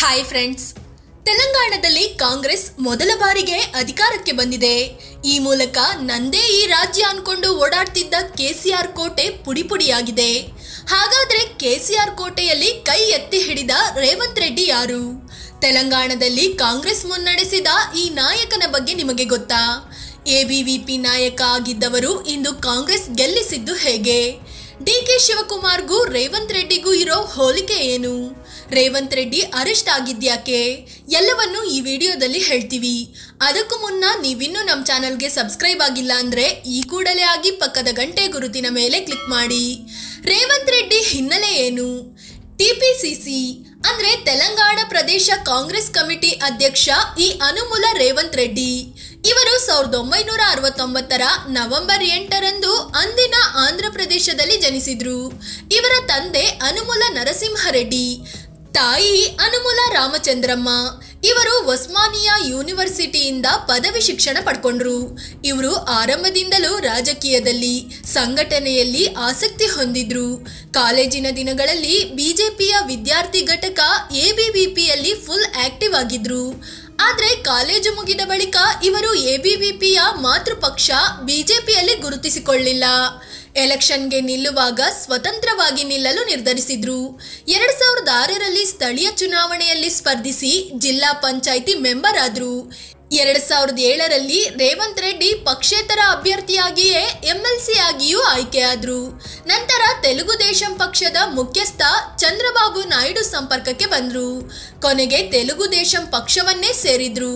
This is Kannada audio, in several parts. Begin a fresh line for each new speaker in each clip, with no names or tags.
ಹಾಯ್ ಫ್ರೆಂಡ್ಸ್ ತೆಲಂಗಾಣದಲ್ಲಿ ಕಾಂಗ್ರೆಸ್ ಮೊದಲ ಬಾರಿಗೆ ಅಧಿಕಾರಕ್ಕೆ ಬಂದಿದೆ ಈ ಮೂಲಕ ನಂದೇ ಈ ರಾಜ್ಯ ಅನ್ಕೊಂಡು ಓಡಾಡ್ತಿದ್ದ ಕೆಸಿಆರ್ ಕೋಟೆ ಪುಡಿ ಪುಡಿಯಾಗಿದೆ ಹಾಗಾದ್ರೆ ಕೆಸಿಆರ್ ಕೋಟೆಯಲ್ಲಿ ಕೈ ಎತ್ತಿ ಹಿಡಿದ ರೇವಂತ್ ರೆಡ್ಡಿ ಯಾರು ತೆಲಂಗಾಣದಲ್ಲಿ ಕಾಂಗ್ರೆಸ್ ಮುನ್ನಡೆಸಿದ ಈ ನಾಯಕನ ಬಗ್ಗೆ ನಿಮಗೆ ಗೊತ್ತಾ ಎಬಿವಿಪಿ ನಾಯಕ ಆಗಿದ್ದವರು ಇಂದು ಕಾಂಗ್ರೆಸ್ ಗೆಲ್ಲಿಸಿದ್ದು ಹೇಗೆ ಡಿಕೆ ಶಿವಕುಮಾರ್ಗೂ ರೇವಂತ್ ರೆಡ್ಡಿಗೂ ಇರೋ ಹೋಲಿಕೆ ಏನು ರೇವಂತ್ ರೆಡ್ಡಿ ಅರೆಸ್ಟ್ ಆಗಿದ್ಯಾಕೆ ಎಲ್ಲವನ್ನು ಈ ವಿಡಿಯೋದಲ್ಲಿ ಹೇಳ್ತೀವಿ ಅದಕ್ಕೂ ಮುನ್ನ ನೀವಿನ್ನೂ ನಮ್ಮ ಚಾನಲ್ಗೆ ಸಬ್ಸ್ಕ್ರೈಬ್ ಆಗಿಲ್ಲ ಅಂದ್ರೆ ಈ ಕೂಡಲೇ ಆಗಿ ಪಕ್ಕದ ಗಂಟೆ ಗುರುತಿನ ಮೇಲೆ ಕ್ಲಿಕ್ ಮಾಡಿ ರೇವಂತ್ ರೆಡ್ಡಿ ಹಿನ್ನೆಲೆ ಏನು ಟಿಪಿಸಿಸಿ ಅಂದ್ರೆ ತೆಲಂಗಾಣ ಪ್ರದೇಶ ಕಾಂಗ್ರೆಸ್ ಕಮಿಟಿ ಅಧ್ಯಕ್ಷ ಈ ಅನುಮುಲ ರೇವಂತ್ ರೆಡ್ಡಿ ಇವರು ಸಾವಿರದ ಒಂಬೈನೂರ ಅರವತ್ತೊಂಬತ್ತರ ನವೆಂಬರ್ ಎಂಟರಂದು ಅಂದಿನ ಆಂಧ್ರ ಪ್ರದೇಶದಲ್ಲಿ ಜನಿಸಿದ್ರು ಇವರ ತಂದೆ ಅನುಮುಲ ನರಸಿಂಹರೆಡ್ಡಿ ತಾಯಿ ಅನುಮುಲ ರಾಮಚಂದ್ರಮ್ಮ ಇವರು ಒಸ್ಮಾನಿಯಾ ಯೂನಿವರ್ಸಿಟಿಯಿಂದ ಪದವಿ ಶಿಕ್ಷಣ ಪಡ್ಕೊಂಡ್ರು ಇವರು ಆರಂಭದಿಂದಲೂ ರಾಜಕೀಯದಲ್ಲಿ ಸಂಘಟನೆಯಲ್ಲಿ ಆಸಕ್ತಿ ಹೊಂದಿದ್ರು ಕಾಲೇಜಿನ ದಿನಗಳಲ್ಲಿ ಬಿಜೆಪಿಯ ವಿದ್ಯಾರ್ಥಿ ಘಟಕ ಎಬಿವಿಪಿಯಲ್ಲಿ ಫುಲ್ ಆಕ್ಟಿವ್ ಆಗಿದ್ರು ಆದ್ರೆ ಕಾಲೇಜು ಮುಗಿದ ಬಳಿಕ ಇವರು ಎಬಿವಿಪಿಯ ಮಾತೃಪಕ್ಷ ಬಿಜೆಪಿಯಲ್ಲಿ ಗುರುತಿಸಿಕೊಳ್ಳಿಲ್ಲ ಎಲೆಕ್ಷನ್ಗೆ ನಿಲ್ಲುವಾಗ ಸ್ವತಂತ್ರವಾಗಿ ನಿಲ್ಲಲು ನಿರ್ಧರಿಸಿದ್ರು ಎರಡ್ ಸಾವಿರದ ಆರರಲ್ಲಿ ಸ್ಥಳೀಯ ಚುನಾವಣೆಯಲ್ಲಿ ಸ್ಪರ್ಧಿಸಿ ಜಿಲ್ಲಾ ಪಂಚಾಯಿತಿ ಮೆಂಬರ್ ಆದ್ರು ಎರಡ್ ಸಾವಿರದ ಏಳರಲ್ಲಿ ರೇವಂತ್ ರೆಡ್ಡಿ ಪಕ್ಷೇತರ ಅಭ್ಯರ್ಥಿಯಾಗಿಯೇ ಎಂಎಲ್ಸಿ ಆಗಿಯೂ ಆಯ್ಕೆಯಾದ್ರು ನಂತರ ತೆಲುಗು ದೇಶಂ ಪಕ್ಷದ ಮುಖ್ಯಸ್ಥ ಚಂದ್ರಬಾಬು ನಾಯ್ಡು ಸಂಪರ್ಕಕ್ಕೆ ಬಂದ್ರು ಕೊನೆಗೆ ತೆಲುಗು ದೇಶಂ ಪಕ್ಷವನ್ನೇ ಸೇರಿದ್ರು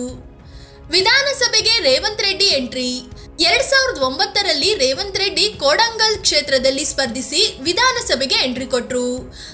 ವಿಧಾನಸಭೆಗೆ ರೇವಂತ್ ರೆಡ್ಡಿ ಎಂಟ್ರಿ ಎರಡ್ ಸಾವಿರದ ಒಂಬತ್ತರಲ್ಲಿ ರೇವಂತ್ ರೆಡ್ಡಿ ಕೋಡಂಗಲ್ ಕ್ಷೇತ್ರದಲ್ಲಿ ಸ್ಪರ್ಧಿಸಿ ವಿಧಾನಸಭೆಗೆ ಎಂಟ್ರಿ ಕೊಟ್ರು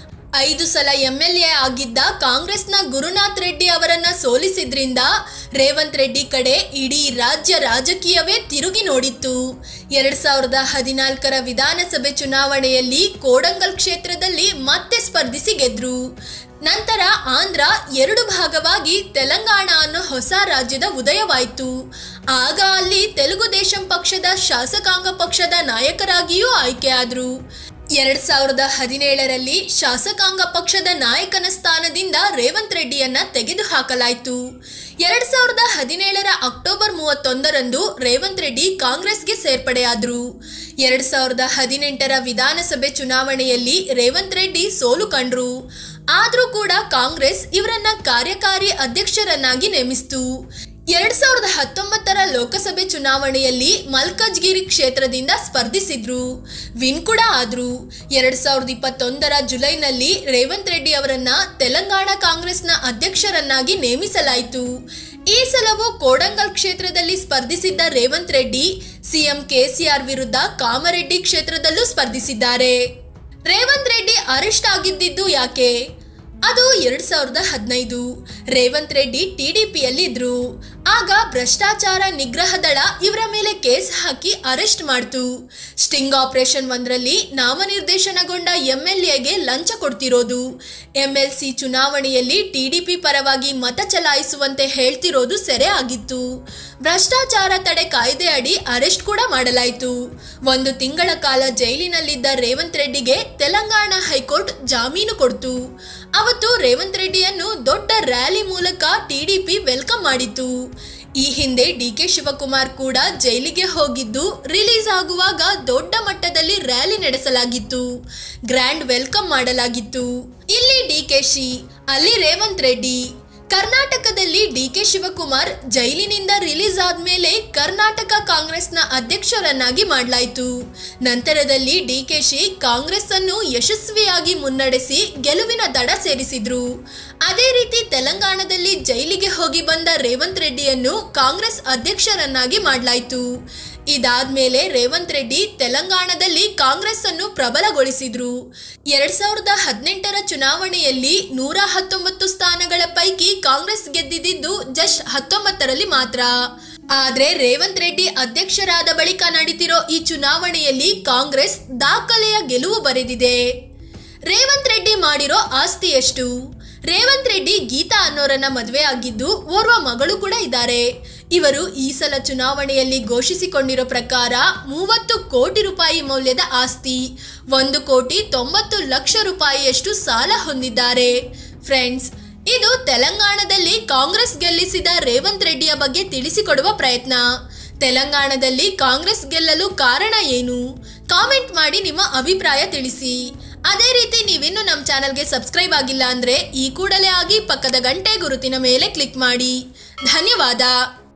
ಐದು ಸಲ ಎಂಎಲ್ಎ ಆಗಿದ್ದ ಕಾಂಗ್ರೆಸ್ನ ಗುರುನಾಥ್ ರೆಡ್ಡಿ ಅವರನ್ನ ಸೋಲಿಸಿದ್ರಿಂದ ರೇವಂತ್ ರೆಡ್ಡಿ ಕಡೆ ಇಡೀ ರಾಜ್ಯ ರಾಜಕೀಯವೇ ತಿರುಗಿ ನೋಡಿತ್ತು ಎರಡ್ ಸಾವಿರದ ಹದಿನಾಲ್ಕರ ವಿಧಾನಸಭೆ ಚುನಾವಣೆಯಲ್ಲಿ ಕೋಡಂಗಲ್ ಕ್ಷೇತ್ರದಲ್ಲಿ ಮತ್ತೆ ಸ್ಪರ್ಧಿಸಿ ಗೆದ್ರು ನಂತರ ಆಂಧ್ರ ಎರಡು ಭಾಗವಾಗಿ ತೆಲಂಗಾಣ ಅನ್ನೋ ಹೊಸ ರಾಜ್ಯದ ಉದಯವಾಯಿತು ಆಗ ಅಲ್ಲಿ ತೆಲುಗು ದೇಶಂ ಪಕ್ಷದ ಶಾಸಕಾಂಗ ಪಕ್ಷದ ನಾಯಕರಾಗಿಯೂ ಆಯ್ಕೆಯಾದ್ರು ಎರಡ್ ಸಾವಿರದ ಹದಿನೇಳರಲ್ಲಿ ಶಾಸಕಾಂಗ ಪಕ್ಷದ ನಾಯಕನ ಸ್ಥಾನದಿಂದ ರೇವಂತ್ ರೆಡ್ಡಿಯನ್ನ ತೆಗೆದುಹಾಕಲಾಯಿತು ಎರಡ್ ಸಾವಿರದ ಹದಿನೇಳರ ಅಕ್ಟೋಬರ್ ಮೂವತ್ತೊಂದರಂದು ರೇವಂತ್ ರೆಡ್ಡಿ ಕಾಂಗ್ರೆಸ್ಗೆ ಸೇರ್ಪಡೆಯಾದ್ರು ಎರಡ್ ಸಾವಿರದ ಹದಿನೆಂಟರ ವಿಧಾನಸಭೆ ಚುನಾವಣೆಯಲ್ಲಿ ರೇವಂತ್ ರೆಡ್ಡಿ ಸೋಲು ಕಂಡ್ರು ಆದರೂ ಕೂಡ ಕಾಂಗ್ರೆಸ್ ಇವರನ್ನ ಕಾರ್ಯಕಾರಿ ಅಧ್ಯಕ್ಷರನ್ನಾಗಿ ನೇಮಿಸಿತು ಎರಡ್ ಸಾವಿರದ ಹತ್ತೊಂಬತ್ತರ ಲೋಕಸಭೆ ಚುನಾವಣೆಯಲ್ಲಿ ಮಲ್ಕಜ್ಗಿರಿ ಕ್ಷೇತ್ರದಿಂದ ಸ್ಪರ್ಧಿಸಿದ್ರು ವಿನ್ ಕೂಡ ಆದ್ರು ಎರಡ್ ಸಾವಿರದ ಇಪ್ಪತ್ತೊಂದರ ಜುಲೈನಲ್ಲಿ ರೇವಂತ್ ರೆಡ್ಡಿ ಅವರನ್ನ ತೆಲಂಗಾಣ ಕಾಂಗ್ರೆಸ್ನ ಅಧ್ಯಕ್ಷರನ್ನಾಗಿ ನೇಮಿಸಲಾಯಿತು ಈ ಸಲವೂ ಕೋಡಂಗಲ್ ಕ್ಷೇತ್ರದಲ್ಲಿ ಸ್ಪರ್ಧಿಸಿದ್ದ ರೇವಂತ್ ರೆಡ್ಡಿ ಸಿಎಂ ಕೆಸಿಆರ್ ವಿರುದ್ಧ ಕಾಮರೆಡ್ಡಿ ಕ್ಷೇತ್ರದಲ್ಲೂ ಸ್ಪರ್ಧಿಸಿದ್ದಾರೆ ರೇವಂತ್ ರೆಡ್ಡಿ ಅರೆಸ್ಟ್ ಆಗಿದ್ದಿದ್ದು ಯಾಕೆ ಅದು ಎರಡ್ ಸಾವಿರದ ಹದಿನೈದು ರೇವಂತ್ ರೆಡ್ಡಿ ಟಿಡಿಪಿಯಲ್ಲಿ ಇದ್ರು ಆಗ ಭ್ರಷ್ಟಾಚಾರ ನಿಗ್ರಹ ದಳ ಇವರ ಮೇಲೆ ಕೇಸ್ ಹಾಕಿ ಅರೆಸ್ಟ್ ಮಾಡ್ತು ಸ್ಟಿಂಗ್ ಆಪರೇಷನ್ ಒಂದರಲ್ಲಿ ನಾಮನಿರ್ದೇಶನಗೊಂಡ ಎಂಎಲ್ಎಗೆ ಲಂಚ ಕೊಡ್ತಿರೋದು ಎಂಎಲ್ಸಿ ಚುನಾವಣೆಯಲ್ಲಿ ಟಿಡಿಪಿ ಪರವಾಗಿ ಮತ ಚಲಾಯಿಸುವಂತೆ ಹೇಳ್ತಿರೋದು ಸೆರೆ ಆಗಿತ್ತು ಭ್ರಷ್ಟಾಚಾರ ತಡೆ ಕಾಯ್ದೆ ಅಡಿ ಅರೆಸ್ಟ್ ಕೂಡ ಮಾಡಲಾಯಿತು ಒಂದು ತಿಂಗಳ ಕಾಲ ಜೈಲಿನಲ್ಲಿದ್ದ ರೇವಂತ್ ರೆಡ್ಡಿಗೆ ತೆಲಂಗಾಣ ಹೈಕೋರ್ಟ್ ಜಾಮೀನು ಕೊಡ್ತು ಅವತ್ತು ರೇವಂತ್ ರೆಡ್ಡಿಯನ್ನು ದೊಡ್ಡ ರ್ಯಾಲಿ ಮೂಲಕ ಟಿಡಿಪಿ ವೆಲ್ಕಮ್ ಮಾಡಿತು ಈ ಹಿಂದೆ ಡಿ ಕೆ ಶಿವಕುಮಾರ್ ಕೂಡ ಜೈಲಿಗೆ ಹೋಗಿದ್ದು ರಿಲೀಸ್ ಆಗುವಾಗ ದೊಡ್ಡ ಮಟ್ಟದಲ್ಲಿ ರ್ಯಾಲಿ ನಡೆಸಲಾಗಿತ್ತು ಗ್ರ್ಯಾಂಡ್ ವೆಲ್ಕಮ್ ಮಾಡಲಾಗಿತ್ತು ಇಲ್ಲಿ ಡಿಕೆಶಿ ಅಲ್ಲಿ ರೇವಂತ್ ರೆಡ್ಡಿ ಕರ್ನಾಟಕದಲ್ಲಿ ಡಿ ಕೆ ಶಿವಕುಮಾರ್ ಜೈಲಿನಿಂದ ರಿಲೀಸ್ ಆದ್ಮೇಲೆ ಕರ್ನಾಟಕ ಕಾಂಗ್ರೆಸ್ನ ಅಧ್ಯಕ್ಷರನ್ನಾಗಿ ಮಾಡಲಾಯಿತು ನಂತರದಲ್ಲಿ ಡಿಕೆಶಿ ಕಾಂಗ್ರೆಸ್ ಅನ್ನು ಯಶಸ್ವಿಯಾಗಿ ಮುನ್ನಡೆಸಿ ಗೆಲುವಿನ ದಡ ಸೇರಿಸಿದ್ರು ಅದೇ ರೀತಿ ತೆಲಂಗಾಣದಲ್ಲಿ ಜೈಲಿಗೆ ಹೋಗಿ ಬಂದ ರೇವಂತ್ ರೆಡ್ಡಿಯನ್ನು ಕಾಂಗ್ರೆಸ್ ಅಧ್ಯಕ್ಷರನ್ನಾಗಿ ಮಾಡಲಾಯಿತು ಇದಾದ್ಮೇಲೆ ರೇವಂತ್ ರೆಡ್ಡಿ ತೆಲಂಗಾಣದಲ್ಲಿ ಕಾಂಗ್ರೆಸ್ ಅನ್ನು ಪ್ರಬಲಗೊಳಿಸಿದ್ರು ಎರಡ್ ಸಾವಿರದ ಹದಿನೆಂಟರ ಚುನಾವಣೆಯಲ್ಲಿ ನೂರ ಹತ್ತೊಂಬತ್ತು ಸ್ಥಾನಗಳ ಪೈಕಿ ಕಾಂಗ್ರೆಸ್ ಗೆದ್ದಿದ್ದು ಜಸ್ಟ್ ಹತ್ತೊಂಬತ್ತರಲ್ಲಿ ಮಾತ್ರ ಆದ್ರೆ ರೇವಂತ್ ರೆಡ್ಡಿ ಅಧ್ಯಕ್ಷರಾದ ಬಳಿಕ ನಡೀತಿರೋ ಈ ಚುನಾವಣೆಯಲ್ಲಿ ಕಾಂಗ್ರೆಸ್ ದಾಖಲೆಯ ಗೆಲುವು ಬರೆದಿದೆ ರೇವಂತ್ ರೆಡ್ಡಿ ಮಾಡಿರೋ ಆಸ್ತಿ ಎಷ್ಟು ರೇವಂತ್ ರೆಡ್ಡಿ ಗೀತಾ ಅನ್ನೋರನ್ನ ಮದುವೆ ಆಗಿದ್ದು ಓರ್ವ ಮಗಳು ಕೂಡ ಇದ್ದಾರೆ ಇವರು ಈ ಸಲ ಚುನಾವಣೆಯಲ್ಲಿ ಘೋಷಿಸಿಕೊಂಡಿರೋ ಪ್ರಕಾರ ಮೂವತ್ತು ಕೋಟಿ ರೂಪಾಯಿ ಮೌಲ್ಯದ ಆಸ್ತಿ ಒಂದು ಕೋಟಿ ತೊಂಬತ್ತು ಲಕ್ಷ ರೂಪಾಯಿಯಷ್ಟು ಸಾಲ ಹೊಂದಿದ್ದಾರೆ ಫ್ರೆಂಡ್ಸ್ ಇದು ತೆಲಂಗಾಣದಲ್ಲಿ ಕಾಂಗ್ರೆಸ್ ಗೆಲ್ಲಿಸಿದ ರೇವಂತ್ ರೆಡ್ಡಿಯ ಬಗ್ಗೆ ತಿಳಿಸಿಕೊಡುವ ಪ್ರಯತ್ನ ತೆಲಂಗಾಣದಲ್ಲಿ ಕಾಂಗ್ರೆಸ್ ಗೆಲ್ಲಲು ಕಾರಣ ಏನು ಕಾಮೆಂಟ್ ಮಾಡಿ ನಿಮ್ಮ ಅಭಿಪ್ರಾಯ ತಿಳಿಸಿ ಅದೇ ರೀತಿ ನೀವಿನ್ನು ನಮ್ಮ ಚಾನಲ್ಗೆ ಸಬ್ಸ್ಕ್ರೈಬ್ ಆಗಿಲ್ಲ ಅಂದ್ರೆ ಈ ಕೂಡಲೇ ಆಗಿ ಪಕ್ಕದ ಗಂಟೆ ಗುರುತಿನ ಮೇಲೆ ಕ್ಲಿಕ್ ಮಾಡಿ ಧನ್ಯವಾದ